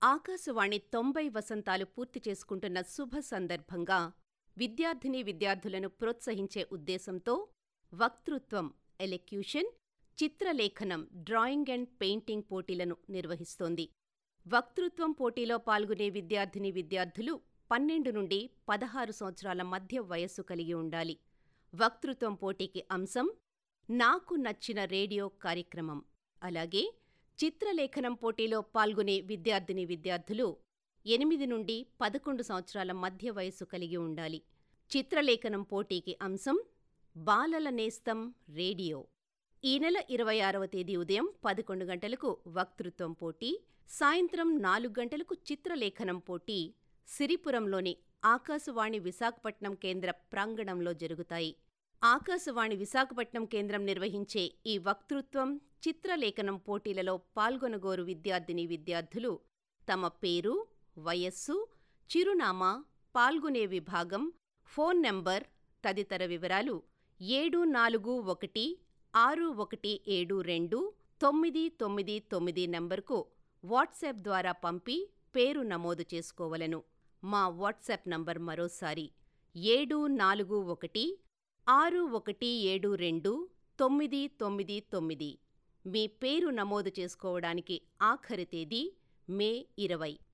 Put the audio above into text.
ఆకాశవాణి తొంభై వసంతాలు పూర్తి చేసుకుంటున్న శుభ సందర్భంగా విద్యార్థినీ విద్యార్థులను ప్రోత్సహించే ఉద్దేశంతో వక్తృత్వం ఎలెక్యూషన్, చిత్రలేఖనం డ్రాయింగ్ అండ్ పెయింటింగ్ పోటీలను నిర్వహిస్తోంది. వక్తృత్వం పోటీలో పాల్గొనే విద్యార్థినీ విద్యార్థులు పన్నెండు నుండి పదహారు సంవత్సరాల మధ్య వయస్సు కలిగి ఉండాలి. వక్తృత్వం పోటీకి అంశం నాకు నచ్చిన రేడియో కార్యక్రమం. అలాగే చిత్రలేఖనం పోటీలో పాల్గొనే విద్యార్థినీ విద్యార్థులు ఎనిమిది నుండి పదకొండు సంవత్సరాల మధ్య వయస్సు కలిగి ఉండాలి. చిత్రలేఖనం పోటీకి అంశం బాలల నేస్తం రేడియో. ఈ నెల ఇరవై ఆరవ తేదీ ఉదయం పదకొండు గంటలకు వక్తృత్వం పోటీ, సాయంత్రం నాలుగు గంటలకు చిత్రలేఖనం పోటీ సిరిపురంలోని ఆకాశవాణి విశాఖపట్నం కేంద్ర ప్రాంగణంలో జరుగుతాయి. ఆకాశవాణి విశాఖపట్నం కేంద్రం నిర్వహించే ఈ వక్తృత్వం, చిత్రలేఖనం పోటీలలో పాల్గొనగోరు విద్యార్థినీ విద్యార్థులు తమ పేరు, వయస్సు, చిరునామా, పాల్గొనే విభాగం, ఫోన్ నంబర్ తదితర వివరాలు ఏడు నాలుగు ఒకటి ఆరు ఒకటి ఏడు రెండు తొమ్మిది తొమ్మిది తొమ్మిది నంబరుకు వాట్సాప్ ద్వారా పంపి పేరు నమోదు చేసుకోవలెను. మా వాట్సాప్ నంబర్ మరోసారి ఏడు నాలుగు ఒకటి ఆరు ఒకటి ఏడు రెండు తొమ్మిది తొమ్మిది తొమ్మిది. మీ పేరు నమోదు చేసుకోవడానికి ఆఖరి తేదీ మే ఇరవై.